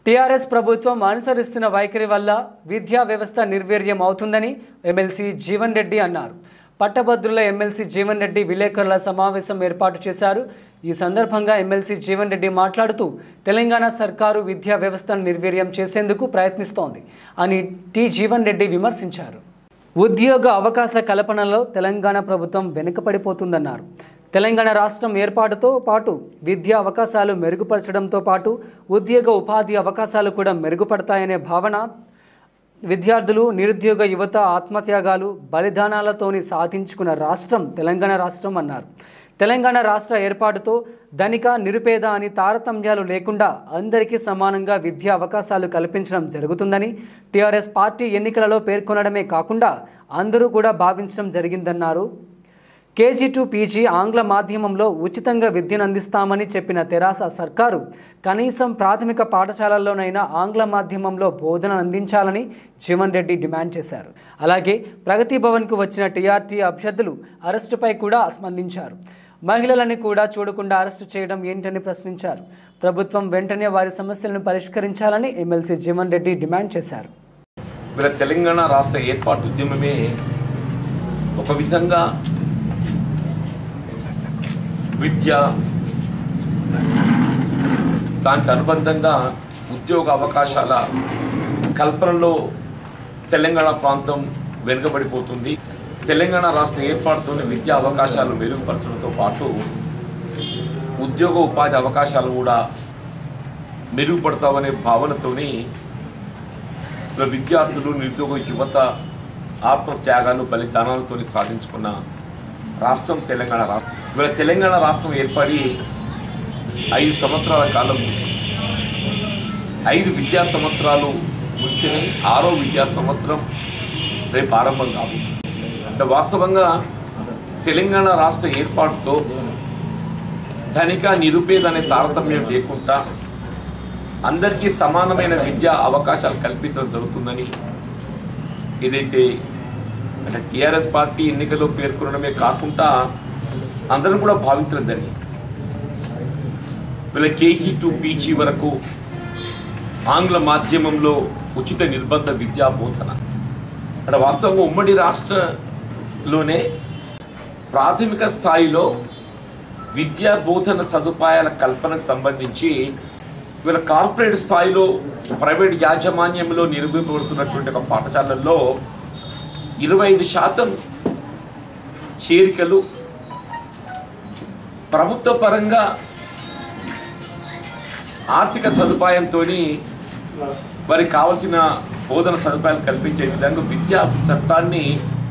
TRS ప్రభుత్వం అనుసరిస్తున్న వైఖరి వల్ల విద్యా వ్యవస్థ నిర్వీర్యం అవుతుందని ఎమ్మెల్సీ జీవన్ రెడ్డి అన్నారు పట్టభద్రుల ఎమ్మెల్సీ జీవన్ రెడ్డి విలేకరుల సమావేశం ఏర్పాటు చేశారు ఈ సందర్భంగా ఎమ్మెల్సీ జీవన్ రెడ్డి మాట్లాడుతూ తెలంగాణ సర్కారు విద్యా వ్యవస్థను నిర్వీర్యం చేసేందుకు ప్రయత్నిస్తోంది అని టి జీవన్ రెడ్డి విమర్శించారు ఉద్యోగ అవకాశ కల్పనలో తెలంగాణ ప్రభుత్వం వెనుకపడిపోతుందన్నారు తెలంగాణ రాష్ట్రం ఏర్పాటుతో పాటు విద్యా అవకాశాలు మెరుగుపరచడంతో పాటు ఉద్యోగ ఉపాధి అవకాశాలు కూడా మెరుగుపడతాయనే భావన విద్యార్థులు నిరుద్యోగ యువత ఆత్మత్యాగాలు బలిదానాలతోని సాధించుకున్న రాష్ట్రం తెలంగాణ రాష్ట్రం అన్నారు తెలంగాణ రాష్ట్ర ఏర్పాటుతో ధనిక నిరుపేద అని తారతమ్యాలు లేకుండా అందరికీ సమానంగా విద్యా అవకాశాలు కల్పించడం జరుగుతుందని టీఆర్ఎస్ పార్టీ ఎన్నికలలో పేర్కొనడమే కాకుండా అందరూ కూడా భావించడం జరిగిందన్నారు కేజీ టు పీజీ ఆంగ్ల మాధ్యమంలో ఉచితంగా విద్యను అందిస్తామని చెప్పిన తెరాస సర్కారు కనీసం ప్రాథమిక పాఠశాలల్లోనైనా ఆంగ్ల మాధ్యమంలో బోధన అందించాలని జీవన్ రెడ్డి డిమాండ్ చేశారు అలాగే ప్రగతి భవన్కు వచ్చిన టీఆర్టీ అభ్యర్థులు అరెస్టుపై కూడా స్పందించారు మహిళలని కూడా చూడకుండా అరెస్టు చేయడం ఏంటని ప్రశ్నించారు ప్రభుత్వం వెంటనే వారి సమస్యలను పరిష్కరించాలని ఎమ్మెల్సీ జీవన్ రెడ్డి డిమాండ్ చేశారు వీళ్ళ తెలంగాణ రాష్ట్ర ఏర్పాటు ఉద్యమమే ఒక విధంగా విద్య దానికి అనుబంధంగా ఉద్యోగ అవకాశాల కల్పనలో తెలంగాణ ప్రాంతం వెనుకబడిపోతుంది తెలంగాణ రాష్ట్ర ఏర్పాటుతోనే విద్యా అవకాశాలు మెరుగుపరచడంతో పాటు ఉద్యోగ ఉపాధి అవకాశాలు కూడా మెరుగుపడతామనే భావనతోని ఇలా విద్యార్థులు నిరుద్యోగ యువత ఆత్మత్యాగాలు బలిదానాలతో సాధించుకున్న రాష్ట్రం తెలంగాణ రాష్ట్రం ఇవాళ తెలంగాణ రాష్ట్రం ఏర్పడి ఐదు సంవత్సరాల కాలం ముగిసింది ఐదు విద్యా సంవత్సరాలు ముగిసినాయి ఆరో విద్యా సంవత్సరం రేపు ఆరంభం కాబోతుంది అంటే వాస్తవంగా తెలంగాణ రాష్ట్ర ఏర్పాటుతో ధనిక నిరుపేద అనే తారతమ్యం లేకుండా అందరికీ సమానమైన విద్యా అవకాశాలు కల్పించడం జరుగుతుందని ఏదైతే అంటే టీఆర్ఎస్ పార్టీ ఎన్నికల్లో పేర్కొనడమే కాకుండా అందరం కూడా భావించడం జరిగింది వీళ్ళ కేజీ టు పీజీ వరకు ఆంగ్ల మాధ్యమంలో ఉచిత నిర్బంధ విద్యా బోధన అంటే వాస్తవంగా ఉమ్మడి రాష్ట్రలోనే ప్రాథమిక స్థాయిలో విద్యా బోధన సదుపాయాల కల్పనకు సంబంధించి వీళ్ళ కార్పొరేట్ స్థాయిలో ప్రైవేట్ యాజమాన్యంలో నిర్వహింపబడుతున్నటువంటి ఒక పాఠశాలల్లో ఇరవై ఐదు శాతం చేరికలు ప్రభుత్వ పరంగా ఆర్థిక సదుపాయంతో వారికి కావలసిన బోధన సదుపాయాలు కల్పించే విధంగా విద్యా చట్టాన్ని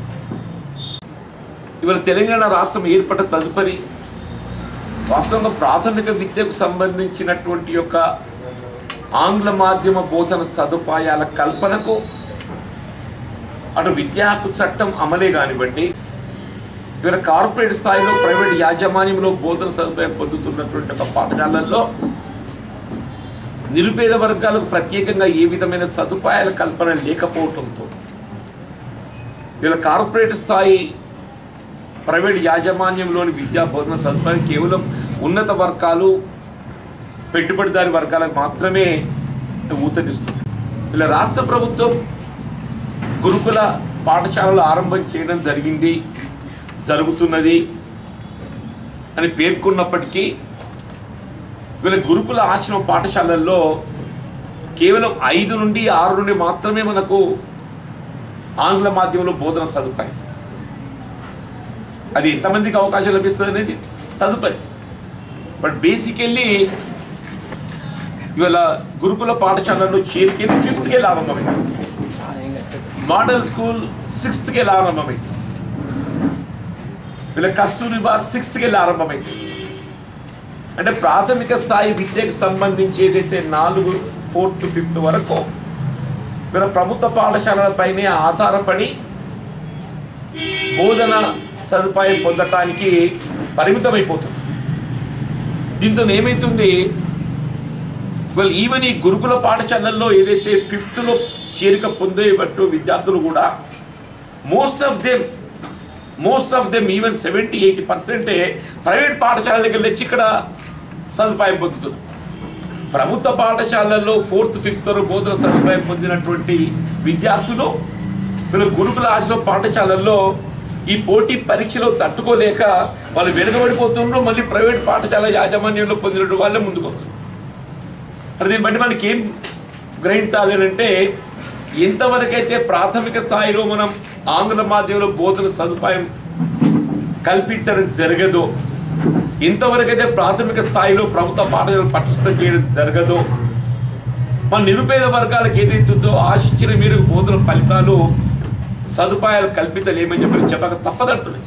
ఇవాళ తెలంగాణ రాష్ట్రం ఏర్పడ్డ తదుపరి వాస్తవంగా ప్రాథమిక విద్యకు సంబంధించినటువంటి యొక్క ఆంగ్ల మాధ్యమ బోధన సదుపాయాల కల్పనకు అటు విద్యా హక్కు చట్టం అమలే కానివ్వండి ఇవాళ కార్పొరేట్ స్థాయిలో ప్రైవేట్ యాజమాన్యంలో బోధన సదుపాయం పొందుతున్నటువంటి ఒక పాఠశాలల్లో నిరుపేద వర్గాలకు ప్రత్యేకంగా ఏ విధమైన సదుపాయాల కల్పన లేకపోవడంతో వీళ్ళ కార్పొరేట్ స్థాయి ప్రైవేట్ యాజమాన్యంలోని విద్యా బోధన సదుపాయం కేవలం ఉన్నత వర్గాలు పెట్టుబడిదారి వర్గాలకు మాత్రమే ఊతనిస్తుంది ఇలా రాష్ట్ర ప్రభుత్వం గురుకుల పాఠశాలలు ఆరంభం చేయడం జరిగింది జరుగుతున్నది అని పేర్కొన్నప్పటికీ వీళ్ళ గురుకుల ఆశ్రమ పాఠశాలల్లో కేవలం ఐదు నుండి ఆరు నుండి మాత్రమే మనకు ఆంగ్ల మాధ్యమంలో బోధన సదుపాయం అది ఎంతమందికి అవకాశం లభిస్తుంది అనేది తదుపరి బట్ బేసికల్లీ ఇవాళ గురుకుల పాఠశాలలో చేరికెళ్ళి ఫిఫ్త్కి వెళ్ళి ఆరంభమైంది మోడల్ స్కూల్ సిక్స్త్కి వెళ్ళి ఆరంభమైంది వీళ్ళ కస్తూరిబా సిక్స్త్కి వెళ్ళి ఆరంభమైంది అంటే ప్రాథమిక స్థాయి విద్యకు సంబంధించి ఏదైతే నాలుగు ఫోర్త్ టు ఫిఫ్త్ వరకు వీళ్ళ ప్రభుత్వ పాఠశాలలపైనే ఆధారపడి బోధన సదుపాయం పొందటానికి పరిమితమైపోతుంది దీంతో ఏమవుతుంది వెల్ ఈవెన్ ఈ గురుకుల పాఠశాలల్లో ఏదైతే ఫిఫ్త్లో చేరిక పొందేటట్టు విద్యార్థులు కూడా most of them most of them even seventy eighty పర్సెంటే ప్రైవేట్ పాఠశాల దగ్గర వచ్చి ఇక్కడ సదుపాయం పొందుతున్నారు ప్రభుత్వ పాఠశాలల్లో ఫోర్త్ ఫిఫ్త్ వరకు బోధన సదుపాయం పొందినటువంటి విద్యార్థులు వీళ్ళు గురుకుల ఆశ్రమ పాఠశాలల్లో ఈ పోటీ పరీక్షలో తట్టుకోలేక వాళ్ళు వెనుకబడిపోతున్నారు మళ్ళీ ప్రైవేట్ పాఠశాల యాజమాన్యంలో పొందిన వాళ్ళే ముందుకు వస్తున్నారు అంటే దీన్ని బట్టి మనకి ఏం గ్రహించాలి అని అంటే ఎంతవరకైతే ప్రాథమిక స్థాయిలో మనం ఆంగ్ల మాధ్యమంలో బోధన సదుపాయం కల్పించడం జరగదో ఇంతవరకైతే ప్రాథమిక స్థాయిలో ప్రభుత్వ పాఠశాలలు పటిష్టం చేయడం జరగదో మన నిరుపేద వర్గాలకు ఏదైతుందో ఆశించిన మీరు బోధన ఫలితాలు సదుపాయాలు కల్పించలేమని చెప్పి చెప్పక తప్పదంటున్నాయి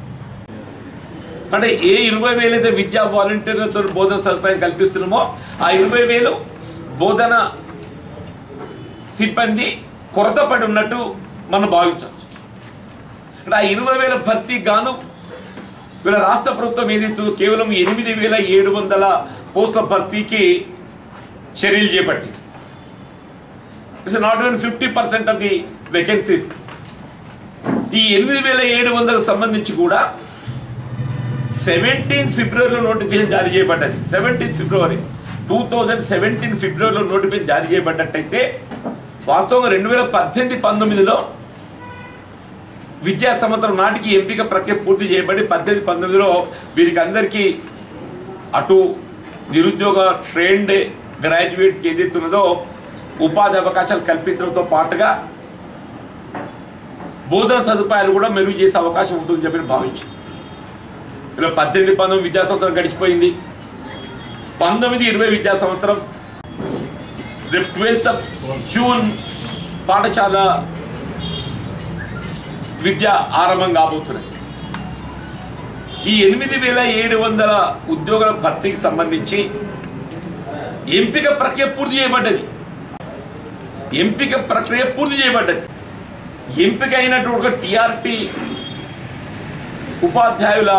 అంటే ఏ ఇరవై వేలు అయితే విద్యా వాలంటీర్లతో బోధన సదుపాయం కల్పిస్తున్నామో ఆ ఇరవై వేలు బోధన సిబ్బంది కొరత పడి ఉన్నట్టు మనం భావించవచ్చు అంటే ఆ ఇరవై వేల భర్తీ గాను వీళ్ళ రాష్ట్ర ప్రభుత్వం ఏదైతే కేవలం ఎనిమిది వేల ఏడు వందల పోస్టుల భర్తీకి చర్యలు చేపట్టి it's not even fifty percent of the vacancies ఈ ఎనిమిది వేల ఏడు వందలకు సంబంధించి కూడా సెవెంటీన్ ఫిబ్రవరిలో నోటిఫికేషన్ జారీ చేయబడ్డది seventeen February two thousand seventeen ఫిబ్రవరిలో నోటిఫికేషన్ జారీ చేయబడ్డట్టయితే వాస్తవంగా రెండు వేల పద్దెనిమిది పంతొమ్మిదిలో విద్యా సంవత్సరం నాటికి ఎంపిక ప్రక్రియ పూర్తి చేయబడి పద్దెనిమిది పంతొమ్మిదిలో వీరికి అందరికీ అటు నిరుద్యోగ ట్రైన్డ్ గ్రాడ్యుయేట్స్కి ఏదైతే ఉన్నదో ఉపాధి అవకాశాలు కల్పించడంతో పాటుగా బోధన సదుపాయాలు కూడా మెరుగు చేసే అవకాశం ఉంటుందని చెప్పి భావించారు ఇలా పద్దెనిమిది పంతొమ్మిది విద్యా సంవత్సరం గడిచిపోయింది పంతొమ్మిది ఇరవై విద్యా సంవత్సరం రేపు ట్వెల్త్ ఆఫ్ జూన్ పాఠశాల విద్య ఆరంభం కాబోతున్నది ఈ ఎనిమిది వేల ఏడు వందల ఉద్యోగుల భర్తీకి సంబంధించి ఎంపిక ప్రక్రియ పూర్తి చేయబడ్డది ఎంపిక ప్రక్రియ పూర్తి చేయబడ్డది ఎంపిక అయినటువంటి ఒక టిఆర్టీ ఉపాధ్యాయుల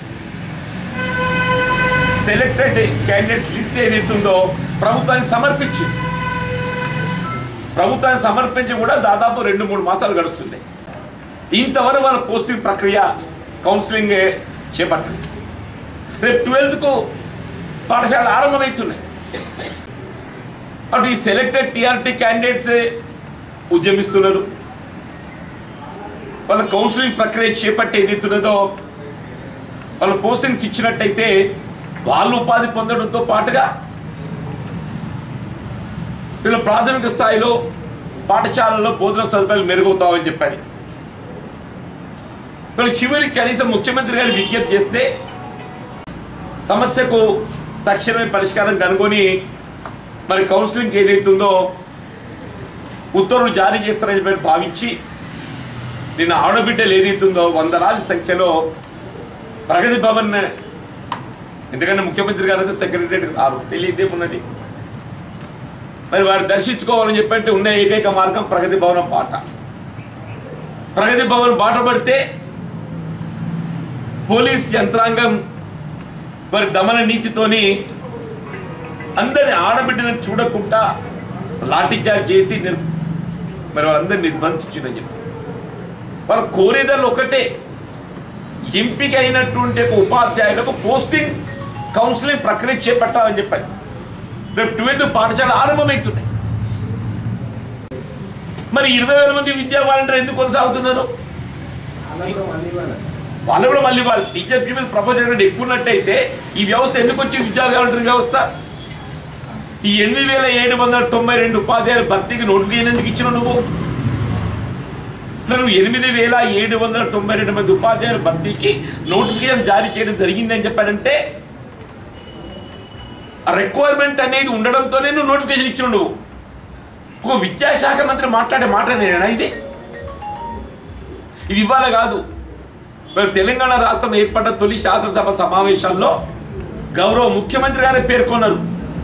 సెలెక్టెడ్ క్యాండిడేట్స్ లిస్ట్ ఏదైతుందో ప్రభుత్వానికి సమర్పించింది ప్రభుత్వానికి సమర్పించి కూడా దాదాపు రెండు మూడు మాసాలు గడుస్తుంది ఇంతవరకు వాళ్ళ పోస్టింగ్ ప్రక్రియ కౌన్సిలింగ్ చేపట్టింది రేపు ట్వెల్త్కు పాఠశాలలు ఆరంభమవుతున్నాయి అటు ఈ సెలెక్టెడ్ టీఆర్టీ క్యాండిడేట్సే ఉద్యమిస్తున్నారు వాళ్ళ కౌన్సిలింగ్ ప్రక్రియ చేపట్టి ఏదైతున్నదో వాళ్ళు పోస్టింగ్స్ ఇచ్చినట్టయితే వాళ్ళు ఉపాధి పొందడంతో పాటుగా వీళ్ళ ప్రాథమిక స్థాయిలో పాఠశాలల్లో బోధన సదుపాయాలు మెరుగవుతామని చెప్పారు వీళ్ళు చివరికి కనీసం ముఖ్యమంత్రి గారు విజ్ఞప్తి చేస్తే సమస్యకు తక్షణమే పరిష్కారం కనుగొని మరి కౌన్సిలింగ్ ఏదైతుందో ఉత్తర్వులు జారీ చేస్తారని చెప్పి భావించి నిన్న ఆడబిడ్డలు ఏదైతుందో వందలాది సంఖ్యలో ప్రగతి భవన్ ఎందుకంటే ముఖ్యమంత్రి గారు అయితే సెక్రటరీ రారు తెలియదేమున్నది మరి వారు దర్శించుకోవాలని చెప్పంటే ఉన్న ఏకైక మార్గం ప్రగతి భవనం బాట ప్రగతి భవన్ బాట పడితే పోలీస్ యంత్రాంగం మరి దమన నీతితోని అందరిని ఆడబిడ్డని చూడకుండా లాఠీచార్జ్ చేసి నిర్ మరి వాళ్ళందరినీ నిర్బంధించిందని చెప్పి వాళ్ళు కోరేదలు ఒకటే ఎంపిక అయినటువంటి ఒక ఉపాధ్యాయులకు పోస్టింగ్ కౌన్సిలింగ్ ప్రక్రియ చేపట్టాలని చెప్పారు రేపు ట్వెల్త్ పాఠశాల ఆరంభమవుతున్నాయి మరి ఇరవై వేల మంది విద్యా వాలంటీర్ ఎందుకు కొనసాగుతున్నారు వాళ్ళు కూడా మళ్ళీ వాళ్ళు టీచర్ పీపుల్ ప్రపోజల్ కంటే ఎక్కువ ఉన్నట్టయితే ఈ వ్యవస్థ ఎందుకు వచ్చింది విద్యా వాలంటీర్ వ్యవస్థ ఈ ఎనిమిది వేల ఏడు వందల తొంభై రెండు ఉపాధ్యాయుల భర్తీకి నోటిఫికేషన్ ఎందుకు ఇచ్చినావు నువ్వు ఇట్లా నువ్వు ఎనిమిది వేల ఏడు వందల తొంభై రెండు మంది ఉపాధ్యాయుల భర్తీకి నోటిఫికేషన్ జారీ చేయడం జరిగిందని చెప్పాడంటే ఆ రిక్వైర్మెంట్ అనేది ఉండడంతోనే నువ్వు నోటిఫికేషన్ ఇచ్చిన నువ్వు ఒక విద్యాశాఖ మంత్రి మాట్లాడే మాట నేనా ఇది ఇది ఇవ్వాలి కాదు మరి తెలంగాణ రాష్ట్రం ఏర్పడ్డ తొలి శాసనసభ సమావేశాల్లో గౌరవ ముఖ్యమంత్రి గారే పేర్కొన్నారు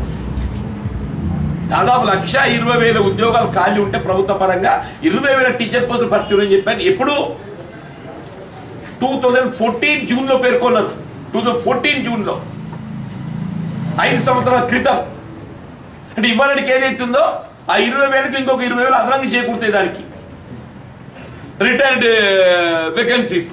దాదాపు లక్ష ఇరవై వేల ఉద్యోగాలు ఖాళీ ఉంటే ప్రభుత్వ పరంగా ఇరవై వేల టీచర్ పోస్టులు భర్తీ అని చెప్పాను ఎప్పుడు టూ థౌజండ్ ఫోర్టీన్ జూన్లో పేర్కొన్నారు టూ థౌజండ్ ఫోర్టీన్ జూన్లో ఐదు సంవత్సరాల క్రితం అంటే ఇవ్వడానికి ఏదైతుందో ఆ ఇరవై వేలకు ఇంకొక ఇరవై వేలు అదనంగా చేకూరుతాయి దానికి రిటైర్డ్ వేకెన్సీస్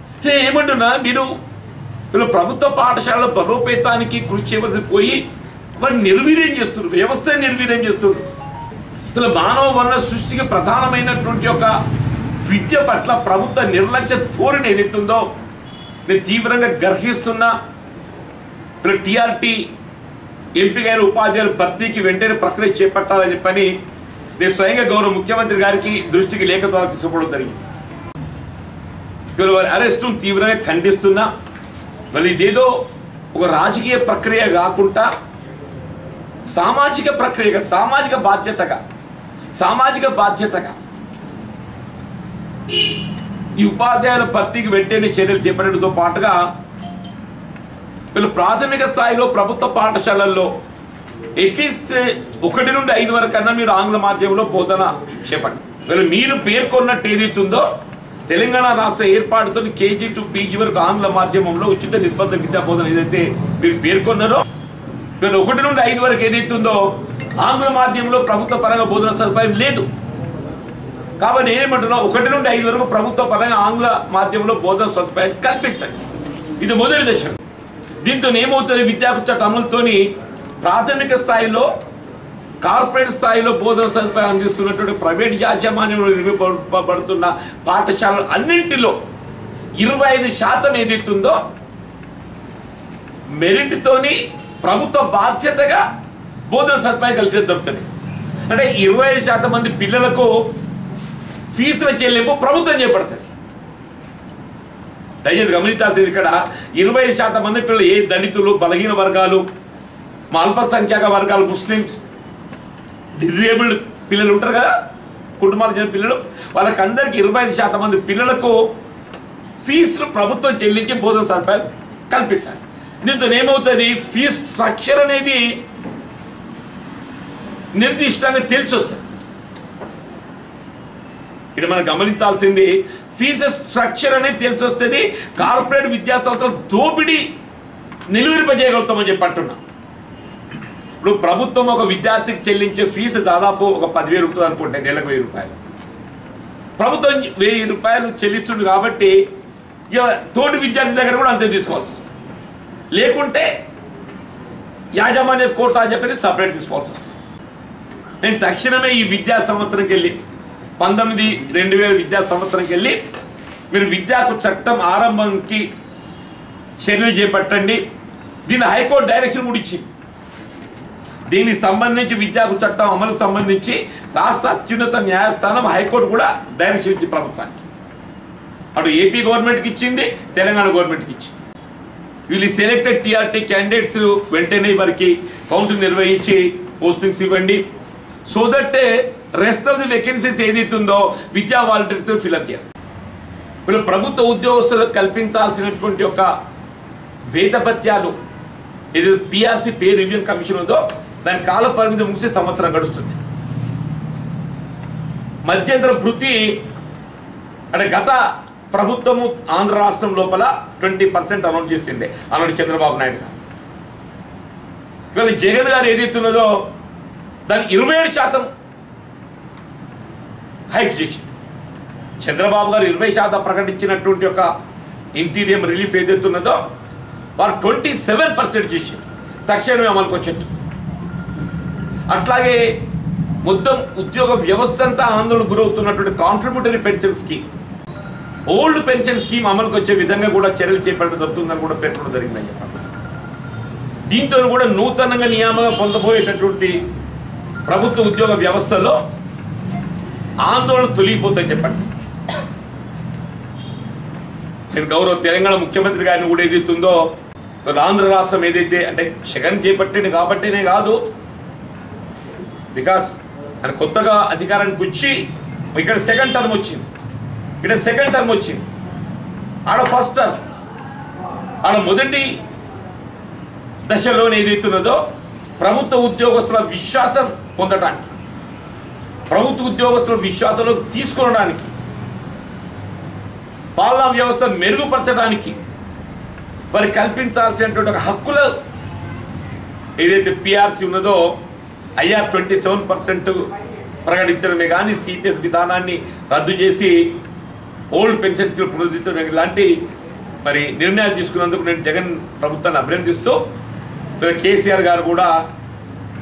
ఏమంటున్నా మీరు వీళ్ళు ప్రభుత్వ పాఠశాలల బలోపేతానికి కృషి చేయవలసి పోయి వారిని నిర్వీర్యం చేస్తున్నారు వ్యవస్థ నిర్వీర్యం చేస్తున్నారు అసలు మానవ వనరుల సృష్టికి ప్రధానమైనటువంటి ఒక విద్య పట్ల ప్రభుత్వ నిర్లక్ష్య ధోరణి ఏదైతుందో నేను తీవ్రంగా గర్హిస్తున్నా ఇప్పుడు టీఆర్టీ ఎంపికైన ఉపాధ్యాయుల భర్తీకి వెంటనే ప్రక్రియ చేపట్టాలని చెప్పని నేను స్వయంగా గౌరవ ముఖ్యమంత్రి గారికి దృష్టికి లేఖ ద్వారా తీసుకోవడం జరిగింది ఇవాళ వారి అరెస్టును తీవ్రంగా ఖండిస్తున్నా మరి ఇదేదో ఒక రాజకీయ ప్రక్రియ కాకుండా సామాజిక ప్రక్రియగా సామాజిక బాధ్యతగా సామాజిక బాధ్యతగా ఈ ఉపాధ్యాయుల భర్తీకి వెంటనే చర్యలు చేపట్టడంతో పాటుగా వీళ్ళు ప్రాథమిక స్థాయిలో ప్రభుత్వ పాఠశాలల్లో అట్లీస్ట్ ఒకటి నుండి ఐదు వరకు అన్నా మీరు ఆంగ్ల మాధ్యమంలో బోధన చేపండి వీళ్ళు మీరు పేర్కొన్నట్టు ఏదైతుందో తెలంగాణ రాష్ట్ర ఏర్పాటుతో కేజీ టు పీజీ వరకు ఆంగ్ల మాధ్యమంలో ఉచిత నిర్బంధ విద్యా బోధన ఏదైతే మీరు పేర్కొన్నారో వీళ్ళు ఒకటి నుండి ఐదు వరకు ఏదైతుందో ఆంగ్ల మాధ్యమంలో ప్రభుత్వ పరంగా బోధన సదుపాయం లేదు కాబట్టి నేనేమంటున్నా ఒకటి నుండి ఐదు వరకు ప్రభుత్వ పరంగా ఆంగ్ల మాధ్యమంలో బోధన సదుపాయం కల్పించండి ఇది మొదటి దశ దీంతో ఏమవుతుంది విద్యాకు చట్ట అమలుతోని ప్రాథమిక స్థాయిలో కార్పొరేట్ స్థాయిలో బోధన సదుపాయం అందిస్తున్నటువంటి ప్రైవేట్ యాజమాన్యంలో నిర్మింపబడుతున్న పాఠశాలలు అన్నింటిలో ఇరవై ఐదు శాతం ఏదైతుందో మెరిట్తోని ప్రభుత్వ బాధ్యతగా బోధన సదుపాయం కల్పించడం జరుగుతుంది అంటే ఇరవై ఐదు శాతం మంది పిల్లలకు ఫీజుల చెల్లింపు ప్రభుత్వం చేపడుతుంది దయచేసి గమనించాల్సింది ఇక్కడ ఇరవై ఐదు శాతం మంది పిల్లలు ఏ దళితులు బలహీన వర్గాలు మా అల్పసంఖ్యాక వర్గాలు ముస్లిం డిజేబుల్డ్ పిల్లలు ఉంటారు కదా కుటుంబాలకు చెందిన పిల్లలు వాళ్ళకి అందరికి ఇరవై ఐదు శాతం మంది పిల్లలకు ఫీజులు ప్రభుత్వం చెల్లించి బోధన సదుపాయాలు కల్పించాలి దీంతో ఏమవుతుంది ఫీజు స్ట్రక్చర్ అనేది నిర్దిష్టంగా తెలిసి వస్తుంది ఇక్కడ మనం గమనించాల్సింది ఫీజు స్ట్రక్చర్ అనేది తెలిసి వస్తుంది కార్పొరేట్ విద్యా సంస్థల దోపిడీ నిలువరింపజేయగలుగుతామని చెప్పి అంటున్నా ఇప్పుడు ప్రభుత్వం ఒక విద్యార్థికి చెల్లించే ఫీజు దాదాపు ఒక పదివేలు ఉంటుంది అనుకుంటే నెలకు వెయ్యి రూపాయలు ప్రభుత్వం వెయ్యి రూపాయలు చెల్లిస్తుంది కాబట్టి ఇక తోటి విద్యార్థి దగ్గర కూడా అంతే తీసుకోవాల్సి వస్తుంది లేకుంటే యాజమాన్య కోటా అని చెప్పి సపరేట్ తీసుకోవాల్సి వస్తుంది నేను తక్షణమే ఈ విద్యా సంవత్సరంకి వెళ్ళి పంతొమ్మిది రెండు వేల విద్యా సంవత్సరంకి వెళ్ళి మీరు విద్యాకు చట్టం ఆరంభంకి చర్యలు చేపట్టండి దీని హైకోర్టు డైరెక్షన్ కూడా ఇచ్చింది దీనికి సంబంధించి విద్యాకు చట్టం అమలుకు సంబంధించి రాష్ట్ర అత్యున్నత న్యాయస్థానం హైకోర్టు కూడా డైరెక్షన్ ఇచ్చింది ప్రభుత్వానికి అటు ఏపీ గవర్నమెంట్కి ఇచ్చింది తెలంగాణ గవర్నమెంట్కి ఇచ్చింది వీళ్ళు సెలెక్టెడ్ టీఆర్టీ క్యాండిడేట్స్ వెంటనే వారికి కౌన్సిల్ నిర్వహించి పోస్టింగ్స్ ఇవ్వండి so that rest of the vacancies ఏదైతుందో విద్యా వాలంటీర్స్ ఫిల్అప్ చేస్తారు వీళ్ళు ప్రభుత్వ ఉద్యోగస్తులకు కల్పించాల్సినటువంటి ఒక వేతపత్యాలు ఏదో పిఆర్సీ పే రివ్యూ కమిషన్ ఉందో దాని కాల పరిమితి ముగిసి సంవత్సరం గడుస్తుంది మధ్యంతర భృతి అంటే గత ప్రభుత్వము ఆంధ్ర రాష్ట్రం లోపల ట్వంటీ పర్సెంట్ అనౌన్స్ చేసింది అన్నాడు చంద్రబాబు నాయుడు గారు ఇవాళ జగన్ గారు ఏదైతున్నదో దాని ఇరవై ఏడు శాతం హైక్ చేసింది చంద్రబాబు గారు ఇరవై శాతం ప్రకటించినటువంటి ఒక ఇంటీరియం రిలీఫ్ ఏదైతున్నదో వారు ట్వంటీ సెవెన్ పర్సెంట్ చేసింది తక్షణమే అమలుకు వచ్చేట్టు అట్లాగే మొత్తం ఉద్యోగ వ్యవస్థ అంతా ఆందోళన గురవుతున్నటువంటి contributory pension scheme old pension scheme అమలుకు వచ్చే విధంగా కూడా చర్యలు చేపట్టడం జరుగుతుందని కూడా పేర్కొనడం జరిగిందని చెప్పారు దీంతో కూడా నూతనంగా నియామకం పొందబోయేటటువంటి ప్రభుత్వ ఉద్యోగ వ్యవస్థలో ఆందోళన తొలగిపోతాయని చెప్పండి నేను గౌరవ తెలంగాణ ముఖ్యమంత్రి గారిని కూడా ఏదైతుందో మరి ఆంధ్ర రాష్ట్రం ఏదైతే అంటే జగన్ చేపట్టింది కాబట్టినే కాదు బికాస్ ఆయన కొత్తగా అధికారానికి వచ్చి ఇక్కడ సెకండ్ టర్మ్ వచ్చింది ఇక్కడ సెకండ్ టర్మ్ వచ్చింది ఆడ ఫస్ట్ టర్మ్ ఆడ మొదటి దశలోనే ఏదైతున్నదో ప్రభుత్వ ఉద్యోగస్తుల విశ్వాసం పొందడానికి ప్రభుత్వ ఉద్యోగస్తుల విశ్వాసంలో తీసుకొనడానికి పాలనా వ్యవస్థ మెరుగుపరచడానికి వారికి కల్పించాల్సినటువంటి ఒక హక్కుల ఏదైతే పిఆర్సీ ఉన్నదో ఐఆర్ ట్వంటీ సెవెన్ పర్సెంట్ ప్రకటించడమే కానీ సిపిఎస్ విధానాన్ని రద్దు చేసి ఓల్డ్ పెన్షన్ స్కీమ్ పునరుద్ధరించడం ఇలాంటి మరి నిర్ణయాలు తీసుకున్నందుకు నేను జగన్ ప్రభుత్వాన్ని అభినందిస్తూ ఇక్కడ కేసీఆర్ గారు కూడా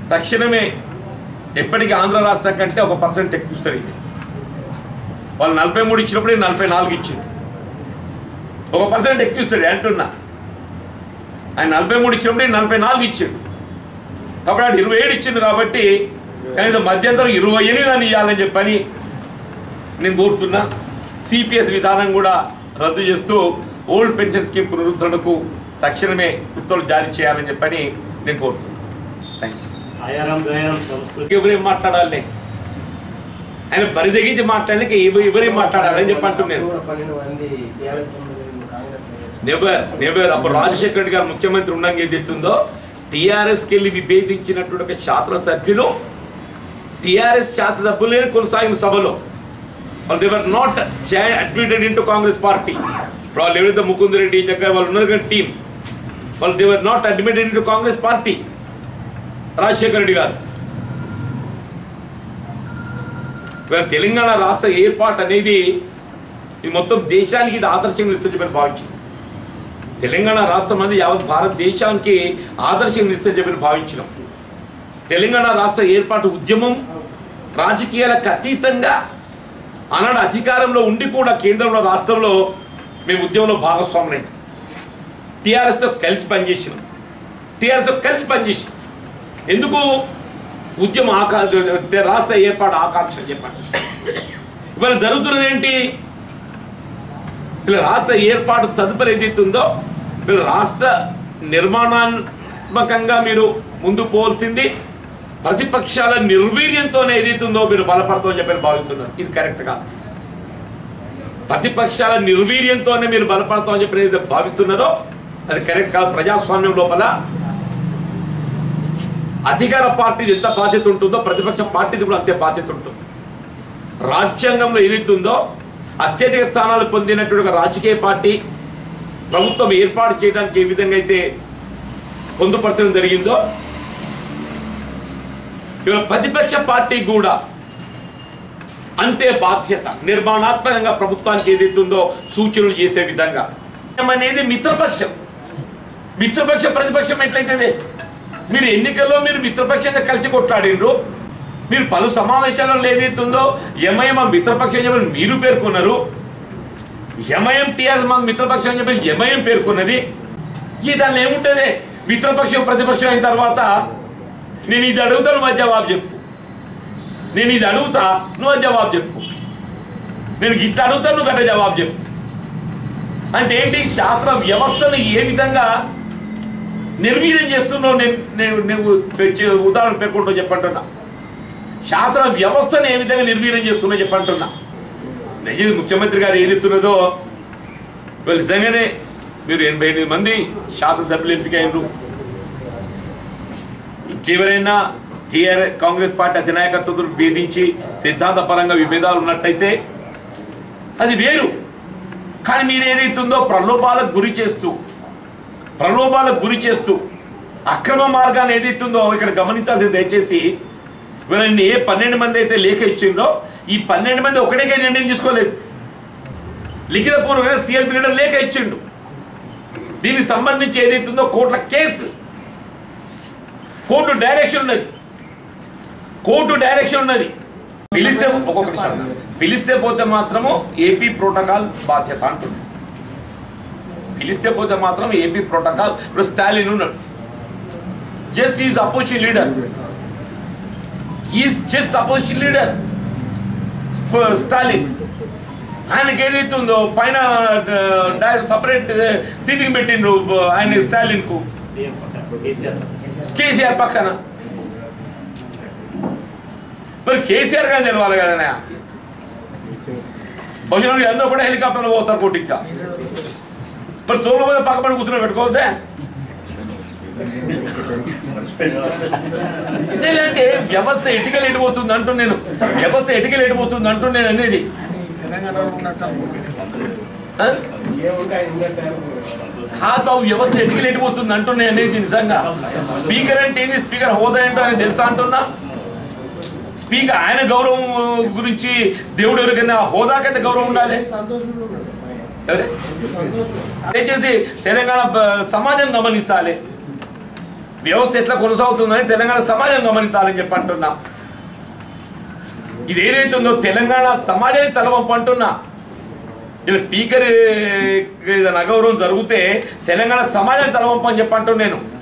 తక్షణమే ఎప్పటికీ ఆంధ్ర రాష్ట్రం కంటే ఒక పర్సెంట్ ఎక్కువ ఇస్తారు ఇది వాళ్ళు నలభై మూడు ఇచ్చినప్పుడు ఈయన నలభై నాలుగు ఇచ్చింది ఒక పర్సెంట్ ఎక్కువ ఇస్తాడు అంటున్నా ఆయన నలభై మూడు ఇచ్చినప్పుడు ఈయన నలభై నాలుగు ఇచ్చాడు కాబట్టి ఆడు ఇరవై ఏడు ఇచ్చిండు కాబట్టి కనీసం మధ్యంతరం ఇరవై ఎనిమిది అని ఇవ్వాలని చెప్పని నేను కోరుతున్నా సిపిఎస్ విధానం కూడా రద్దు చేస్తూ ఓల్డ్ పెన్షన్ స్కీమ్ పునరుద్ధరణకు తక్షణమే ఉత్తర్వులు జారీ చేయాలని చెప్పని నేను కోరుతున్నాను థ్యాంక్ యూ ఆయారం గయారం సంస్కృతి ఎవరేం మాట్లాడాలి ఆయన బరి తెగించి మాట్లాడలేక ఎవరేం మాట్లాడాలని చెప్పి అంటున్నాను కూడా పన్నెండు మంది టీఆర్ఎస్ ఎమ్మెల్యేలు కాంగ్రెస్ ఎమ్మెల్యేలు నెవర్ నెవర్ అప్పుడు రాజశేఖర రెడ్డి గారు ముఖ్యమంత్రి ఉండగా ఏదైతుందో టీఆర్ఎస్కి వెళ్ళి విభేదించినటువంటి ఒక శాసనసభ్యులు టీఆర్ఎస్ శాసనసభ్యులే కొనసాగిన సభలో వాళ్ళు they were not admitted into Congress party ఇప్పుడు వాళ్ళు ఎవరైతే ముకుంద్ రెడ్డి దగ్గర వాళ్ళు ఉన్నారు కదా టీం వాళ్ళు they were not admitted into Congress party Rajasekhara Reddy garu ఇవాళ తెలంగాణ రాష్ట్ర ఏర్పాటు అనేది ఇది మొత్తం దేశానికి ఇది ఆదర్శంగా నిలుస్తుందని భావించింది తెలంగాణ రాష్ట్రం అనేది యావత్ భారతదేశానికి ఆదర్శంగా నిలుస్తుందని చెప్పి భావించినాం తెలంగాణ రాష్ట్ర ఏర్పాటు ఉద్యమం రాజకీయాలకు అతీతంగా ఆనాడు అధికారంలో ఉండి కూడా కేంద్రంలో రాష్ట్రంలో మేము ఉద్యమంలో భాగస్వాములైన టీఆర్ఎస్తో కలిసి పనిచేసినాం టీఆర్ఎస్తో కలిసి పనిచేసినాం ఎందుకు ఉద్యమ ఆకా రాష్ట్ర ఏర్పాటు ఆకాంక్ష చెప్పండి ఇవాళ జరుగుతున్నది ఏంటి వీళ్ళ రాష్ట్ర ఏర్పాటు తదుపరి ఏదైతుందో వీళ్ళ రాష్ట్ర నిర్మాణాత్మకంగా మీరు ముందు పోల్సింది ప్రతిపక్షాల నిర్వీర్యంతోనే ఏదైతుందో మీరు బలపడతామని చెప్పి భావిస్తున్నారు ఇది కరెక్ట్ కాదు ప్రతిపక్షాల నిర్వీర్యంతోనే మీరు బలపడతామని చెప్పి ఏదైతే భావిస్తున్నారో అది కరెక్ట్ కాదు ప్రజాస్వామ్యం లోపల అధికార పార్టీది ఎంత బాధ్యత ఉంటుందో ప్రతిపక్ష పార్టీది కూడా అంతే బాధ్యత ఉంటుంది రాజ్యాంగంలో ఏదైతుందో అత్యధిక స్థానాలు పొందినటువంటి ఒక రాజకీయ పార్టీ ప్రభుత్వం ఏర్పాటు చేయడానికి ఏ విధంగా అయితే పొందుపరచడం జరిగిందో ఇవాళ ప్రతిపక్ష పార్టీ కూడా అంతే బాధ్యత నిర్మాణాత్మకంగా ప్రభుత్వానికి ఏదైతుందో సూచనలు చేసే విధంగా అనేది మిత్రపక్షం మిత్రపక్ష ప్రతిపక్షం ఎట్లయితే మీరు ఎన్నికల్లో మీరు మిత్రపక్షంగా కలిసి కొట్లాడిండ్రు మీరు పలు సమావేశాలలో ఏదైతుందో ఎంఐఎం మిత్రపక్షం చెప్పి మీరు పేర్కొన్నారు ఎంఐఎం టీఆర్ఎస్ మాకు మిత్రపక్షం అని చెప్పి ఎంఐఎం పేర్కొన్నది ఈ దానిలో ఏముంటుంది మిత్రపక్షం ప్రతిపక్షం అయిన తర్వాత నేను ఇది అడుగుతా నువ్వు అది జవాబు చెప్పు నేను ఇది అడుగుతా నువ్వు అది జవాబు చెప్పు నేను గిట్ట అడుగుతా నువ్వు గట్ట జవాబు చెప్పు అంటే ఏంటి శాస్త్ర వ్యవస్థను ఏ విధంగా నిర్వీర్యం చేస్తున్నావు నేను నేను నువ్వు చే- ఉదాహరణ పేర్కొంటూ చెప్పంటున్నా శాస్త్ర వ్యవస్థను ఏ విధంగా నిర్వీర్యం చేస్తున్నావు చెప్పంటున్నా నిజంగా ముఖ్యమంత్రి గారు ఏది ఎత్తున్నదో వీళ్ళు నిజంగానే మీరు ఎనభై ఎనిమిది మంది శాసనసభ్యులు ఎంపికైనరు ఇంకెవరైనా టీఆర్ కాంగ్రెస్ పార్టీ అధినాయకత్వంతో భేదించి సిద్ధాంతపరంగా విభేదాలు ఉన్నట్టయితే అది వేరు కానీ మీరు ఏదైతుందో ప్రలోభాలకు గురి చేస్తూ ప్రలోభాలకు గురి చేస్తూ అక్రమ మార్గాన్ని ఏదైతుందో ఇక్కడ గమనించాల్సింది దయచేసి వీళ్ళని ఏ పన్నెండు మంది అయితే లేఖ ఇచ్చిండ్రో ఈ పన్నెండు మంది ఒకటే నిర్ణయం తీసుకోలేదు లిఖితపూర్వకంగా సిఎల్పి లీడర్ లేఖ ఇచ్చిండు దీనికి సంబంధించి ఏదైతుందో కోర్టుల కేసు కోర్టు డైరెక్షన్ ఉన్నది కోర్టు డైరెక్షన్ ఉన్నది పిలిస్తే ఒక్కొక్క నిమిషం అన్న. పిలిస్తే పోతే మాత్రము ఏపీ ప్రోటోకాల్ బాధ్యత అంటుంది పిలిస్తే పోతే మాత్రం ఏపీ ప్రోటోకాల్ ఇప్పుడు స్టాలిన్ ఉన్నాడు just is opposition leader is just opposition leader Stalin ఆయనకి ఏదైతే ఉందో పైన సపరేట్ సీటింగ్ పెట్టిండ్రు ఆయన స్టాలిన్ కు సీఎం పక్కన కేసీఆర్ కేసీఆర్ పక్కన మరి కేసీఆర్ కానీ తెలవాలి కదనా బహుశా అందరూ కూడా హెలికాప్టర్లో పోతారు కోటిగా మరి తోలు పోతే పక్క పని కూర్చొని పెట్టుకోవద్దే ఇదేంటే వ్యవస్థ ఎటుకలు ఎడిపోతుంది అంటూ నేను వ్యవస్థ ఎటుకలు ఎడిపోతుంది అంటూ నేను అనేది తెలంగాణలో ఉన్నట్టు ఆ? ఏముంటే ఆయన ఉన్నట్టు కాదు బాబు వ్యవస్థ ఎటుకలు ఎడిపోతుంది అంటూ నేను అనేది నిజంగా స్పీకర్ అంటే ఏంది స్పీకర్ హోదా ఏంటో ఆయన తెలుసా అంటున్నా స్పీకర్ ఆయన గౌరవం గురించి దేవుడు ఎవరికైనా ఆ హోదాకైతే గౌరవం ఉండాలి సంతోషంలో ఉన్నాడు ఎవరే? దయచేసి తెలంగాణ బ- సమాజం గమనించాలి వ్యవస్థ ఎట్లా కొనసాగుతుందని తెలంగాణ సమాజం గమనించాలని చెప్పి అంటున్నా ఇది ఏదైతే ఉందో తెలంగాణ సమాజానికి తలవంపు అంటున్నా ఇలా స్పీకర్ ఏదైనా అగౌరవం జరిగితే తెలంగాణ సమాజానికి తలవంపు అని చెప్పి అంటున్నాను నేను